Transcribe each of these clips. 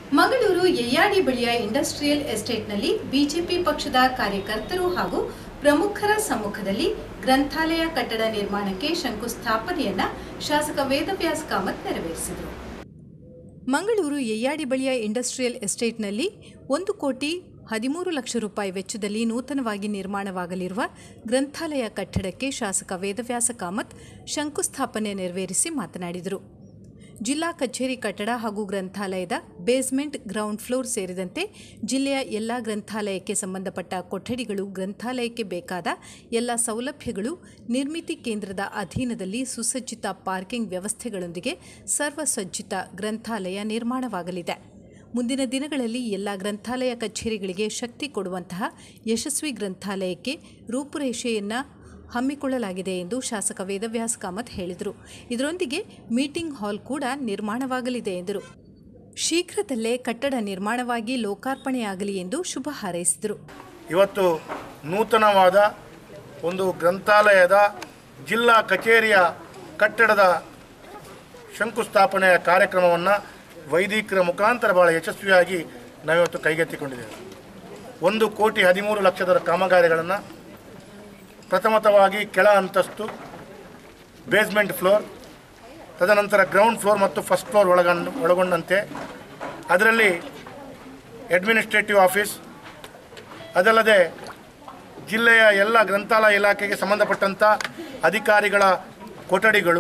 ಮಂಗಳೂರು ಯಯ್ಯಾಡಿ ಬಳಿಯ industrial ಎಸ್ಟೇಟ್ನಲ್ಲಿ BJP ಪಕ್ಷದ ಕಾರ್ಯಕರ್ತರು ಹಾಗೂ ಪ್ರಮುಖರ ಸಮ್ಮುಖದಲ್ಲಿ ಗ್ರಂಥಾಲಯ ಕಟ್ಟಡ ನಿರ್ಮಾಣಕ್ಕೆ ಶಂಕುಸ್ಥಾಪನೆಯನ್ನ ಶಾಸಕ ವೇದವ್ಯಾಸ್ ಕಾಮತ್ ನೆರವೇರಿಸಿದರು ಮಂಗಳೂರು ಯಯ್ಯಾಡಿ ಬಳಿಯ ಇಂಡಸ್ಟ್ರಿಯಲ್ ಎಸ್ಟೇಟ್ನಲ್ಲಿ ಒಂದು ಕೋಟಿ ಹದಿಮೂರು ಲಕ್ಷ ರೂಪಾಯಿ ವೆಚ್ಚದಲ್ಲಿ ನೂತನವಾಗಿ ನಿರ್ಮಾಣವಾಗಲಿರುವ ಗ್ರಂಥಾಲಯ ಕಟ್ಟಡಕ್ಕೆ ಶಾಸಕ ವೇದವ್ಯಾಸ ಕಾಮತ್ ಶಂಕುಸ್ಥಾಪನೆ ನೆರವೇರಿಸಿ ಮಾತನಾಡಿದರು ಜಿಲ್ಲಾ ಕಚೇರಿ ಕಟ್ಟಡ ಹಾಗೂ ಗ್ರಂಥಾಲಯದ ಬೇಸ್ಮೆಂಟ್ ಗ್ರೌಂಡ್ ಫ್ಲೋರ್ ಸೇರಿದಂತೆ ಜಿಲ್ಲೆಯ ಎಲ್ಲ ಗ್ರಂಥಾಲಯಕ್ಕೆ ಸಂಬಂಧಪಟ್ಟ ಕೊಠಡಿಗಳು ಗ್ರಂಥಾಲಯಕ್ಕೆ ಬೇಕಾದ ಎಲ್ಲ ಸೌಲಭ್ಯಗಳು ನಿರ್ಮಿತಿ ಕೇಂದ್ರದ ಅಧೀನದಲ್ಲಿ ಸುಸಜ್ಜಿತ ಪಾರ್ಕಿಂಗ್ ವ್ಯವಸ್ಥೆಗಳೊಂದಿಗೆ ಸರ್ವಸಜ್ಜಿತ ಗ್ರಂಥಾಲಯ ನಿರ್ಮಾಣವಾಗಲಿದೆ ಮುಂದಿನ ದಿನಗಳಲ್ಲಿ ಎಲ್ಲ ಗ್ರಂಥಾಲಯ ಕಚೇರಿಗಳಿಗೆ ಶಕ್ತಿ ಕೊಡುವಂತಹ ಯಶಸ್ವಿ ಗ್ರಂಥಾಲಯಕ್ಕೆ ರೂಪುರೇಷೆಯನ್ನು ಹಮ್ಮಿಕೊಳ್ಳಲಾಗಿದೆ ಎಂದು ಶಾಸಕ ವೇದವ್ಯಾಸ್ ಕಾಮತ್ ಹೇಳಿದರು ಇದರೊಂದಿಗೆ ಮೀಟಿಂಗ್ ಹಾಲ್ ಕೂಡ ನಿರ್ಮಾಣವಾಗಲಿದೆ ಎಂದರು ಶೀಘ್ರದಲ್ಲೇ ಕಟ್ಟಡ ನಿರ್ಮಾಣವಾಗಿ ಲೋಕಾರ್ಪಣೆಯಾಗಲಿ ಎಂದು ಶುಭ ಹಾರೈಸಿದರು ಇವತ್ತು ನೂತನವಾದ ಒಂದು ಗ್ರಂಥಾಲಯದ ಜಿಲ್ಲಾ ಕಚೇರಿಯ ಕಟ್ಟಡದ ಶಂಕುಸ್ಥಾಪನೆಯ ಕಾರ್ಯಕ್ರಮವನ್ನು ವೈದಿಕರ ಮುಖಾಂತರ ಭಾಳ ಯಶಸ್ವಿಯಾಗಿ ನಾವಿವತ್ತು ಕೈಗೆತ್ತಿಕೊಂಡಿದ್ದೇವೆ ಒಂದು ಕೋಟಿ ಹದಿಮೂರು ಲಕ್ಷದ ಕಾಮಗಾರಿಗಳನ್ನು ಪ್ರಥಮತವಾಗಿ ಕೆಳ ಅಂತಸ್ತು ಬೇಸ್ಮೆಂಟ್ ಫ್ಲೋರ್ ತದನಂತರ ಗ್ರೌಂಡ್ ಫ್ಲೋರ್ ಮತ್ತು ಫಸ್ಟ್ ಫ್ಲೋರ್ ಒಳಗೊಂಡು ಒಳಗೊಂಡಂತೆ ಅದರಲ್ಲಿ ಅಡ್ಮಿನಿಸ್ಟ್ರೇಟಿವ್ ಆಫೀಸ್ ಅದಲ್ಲದೆ ಜಿಲ್ಲೆಯ ಎಲ್ಲ ಗ್ರಂಥಾಲಯ ಇಲಾಖೆಗೆ ಸಂಬಂಧಪಟ್ಟಂಥ ಅಧಿಕಾರಿಗಳ ಕೊಠಡಿಗಳು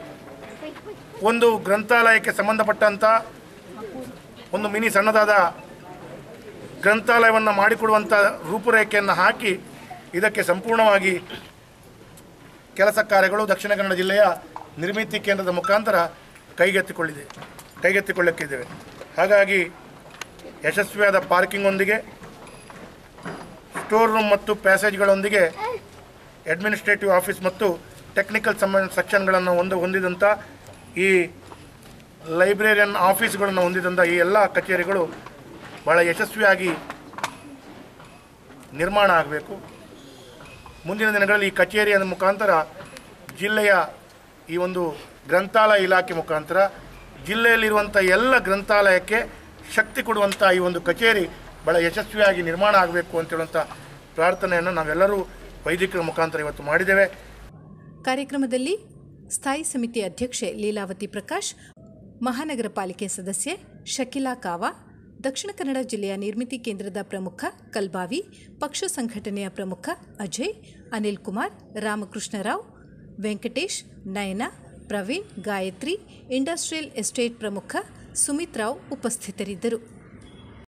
ಒಂದು ಗ್ರಂಥಾಲಯಕ್ಕೆ ಸಂಬಂಧಪಟ್ಟಂಥ ಒಂದು ಮಿನಿ ಸಣ್ಣದಾದ ಗ್ರಂಥಾಲಯವನ್ನು ಮಾಡಿಕೊಡುವಂಥ ರೂಪುರೇಖೆಯನ್ನು ಹಾಕಿ ಇದಕ್ಕೆ ಸಂಪೂರ್ಣವಾಗಿ ಕೆಲಸ ಕಾರ್ಯಗಳು ದಕ್ಷಿಣ ಕನ್ನಡ ಜಿಲ್ಲೆಯ ನಿರ್ಮಿತಿ ಕೇಂದ್ರದ ಮುಖಾಂತರ ಕೈಗೆತ್ತಿಕೊಳ್ಳಿದೆ ಕೈಗೆತ್ತಿಕೊಳ್ಳಕ್ಕಿದ್ದೇವೆ ಹಾಗಾಗಿ ಯಶಸ್ವಿಯಾದ ಪಾರ್ಕಿಂಗ್ನೊಂದಿಗೆ ಸ್ಟೋರ್ ರೂಮ್ ಮತ್ತು ಪ್ಯಾಸೇಜ್ಗಳೊಂದಿಗೆ ಅಡ್ಮಿನಿಸ್ಟ್ರೇಟಿವ್ ಆಫೀಸ್ ಮತ್ತು ಟೆಕ್ನಿಕಲ್ ಸಂಬಂಧ ಸೆಕ್ಷನ್ಗಳನ್ನು ಒಂದು ಹೊಂದಿದಂಥ ಈ ಲೈಬ್ರೇರಿಯನ್ ಆಫೀಸ್ಗಳನ್ನು ಹೊಂದಿದಂಥ ಈ ಎಲ್ಲ ಕಚೇರಿಗಳು ಭಾಳ ಯಶಸ್ವಿಯಾಗಿ ನಿರ್ಮಾಣ ಆಗಬೇಕು ಮುಂದಿನ ದಿನಗಳಲ್ಲಿ ಈ ಕಚೇರಿಯ ಮುಖಾಂತರ ಜಿಲ್ಲೆಯ ಈ ಒಂದು ಗ್ರಂಥಾಲಯ ಇಲಾಖೆ ಮುಖಾಂತರ ಜಿಲ್ಲೆಯಲ್ಲಿರುವಂಥ ಎಲ್ಲ ಗ್ರಂಥಾಲಯಕ್ಕೆ ಶಕ್ತಿ ಕೊಡುವಂಥ ಈ ಒಂದು ಕಚೇರಿ ಭಾಳ ಯಶಸ್ವಿಯಾಗಿ ನಿರ್ಮಾಣ ಆಗಬೇಕು ಅಂತೇಳುವಂಥ ಪ್ರಾರ್ಥನೆಯನ್ನು ನಾವೆಲ್ಲರೂ ವೈದಿಕರ ಮುಖಾಂತರ ಇವತ್ತು ಮಾಡಿದ್ದೇವೆ ಕಾರ್ಯಕ್ರಮದಲ್ಲಿ ಸ್ಥಾಯಿ ಸಮಿತಿ ಅಧ್ಯಕ್ಷೆ ಲೀಲಾವತಿ ಪ್ರಕಾಶ್ ಮಹಾನಗರ ಪಾಲಿಕೆ ಸದಸ್ಯೆ ಶಕಿಲಾ ಕಾವಾ ದಕ್ಷಿಣ ಕನ್ನಡ ಜಿಲ್ಲೆಯ ನಿರ್ಮಿತಿ ಕೇಂದ್ರದ ಪ್ರಮುಖ ಕಲ್ಬಾವಿ ಪಕ್ಷ ಸಂಘಟನೆಯ ಪ್ರಮುಖ ಅಜಯ್ ಅನಿಲ್ ಕುಮಾರ್ ರಾಮಕೃಷ್ಣರಾವ್ ವೆಂಕಟೇಶ್ ನಯನ ಪ್ರವೀಣ್ ಗಾಯತ್ರಿ ಇಂಡಸ್ಟ್ರಿಯಲ್ ಎಸ್ಟೇಟ್ ಪ್ರಮುಖ ಸುಮಿತ್ ರಾವ್ ಉಪಸ್ಥಿತರಿದ್ದರು